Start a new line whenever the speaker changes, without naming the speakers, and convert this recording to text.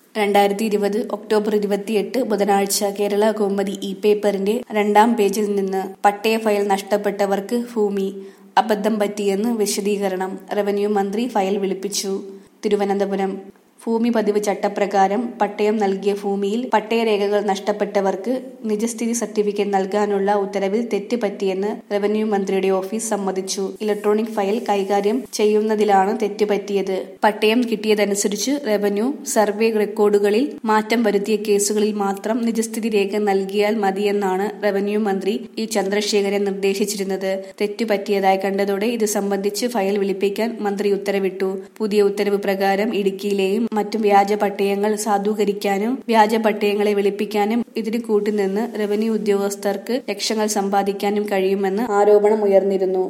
രണ്ടായിരത്തി ഇരുപത് ഒക്ടോബർ ഇരുപത്തിയെട്ട് ബുധനാഴ്ച കേരള കൗമുദി ഇ പേപ്പറിന്റെ രണ്ടാം പേജിൽ നിന്ന് പട്ടയ ഫയൽ നഷ്ടപ്പെട്ടവർക്ക് ഭൂമി അബദ്ധം പറ്റിയെന്ന് വിശദീകരണം റവന്യൂ മന്ത്രി ഫയൽ വിളിപ്പിച്ചു തിരുവനന്തപുരം ഭൂമി പതിവ് ചട്ടപ്രകാരം പട്ടയം നൽകിയ ഭൂമിയിൽ പട്ടയരേഖകൾ നഷ്ടപ്പെട്ടവർക്ക് നിജസ്ഥിതി സർട്ടിഫിക്കറ്റ് നൽകാനുള്ള ഉത്തരവിൽ തെറ്റ് പറ്റിയെന്ന് റവന്യൂ മന്ത്രിയുടെ ഓഫീസ് സമ്മതിച്ചു ഇലക്ട്രോണിക് ഫയൽ കൈകാര്യം ചെയ്യുന്നതിലാണ് തെറ്റ് പറ്റിയത് പട്ടയം കിട്ടിയതനുസരിച്ച് റവന്യൂ സർവേ റെക്കോർഡുകളിൽ മാറ്റം വരുത്തിയ കേസുകളിൽ മാത്രം നിജസ്ഥിതി രേഖ നൽകിയാൽ മതിയെന്നാണ് റവന്യൂ മന്ത്രി ഇ ചന്ദ്രശേഖരൻ നിർദ്ദേശിച്ചിരുന്നത് തെറ്റ് പറ്റിയതായി കണ്ടതോടെ ഇത് സംബന്ധിച്ച് ഫയൽ വിളിപ്പിക്കാൻ മന്ത്രി ഉത്തരവിട്ടു പുതിയ ഉത്തരവ് പ്രകാരം ഇടുക്കിയിലെയും മറ്റും വ്യാജ പട്ടയങ്ങൾ സാധൂകരിക്കാനും വ്യാജ പട്ടയങ്ങളെ വെളുപ്പിക്കാനും ഇതിന് കൂട്ടുനിന്ന് റവന്യൂ ഉദ്യോഗസ്ഥർക്ക് ലക്ഷങ്ങൾ സമ്പാദിക്കാനും കഴിയുമെന്ന് ആരോപണം ഉയർന്നിരുന്നു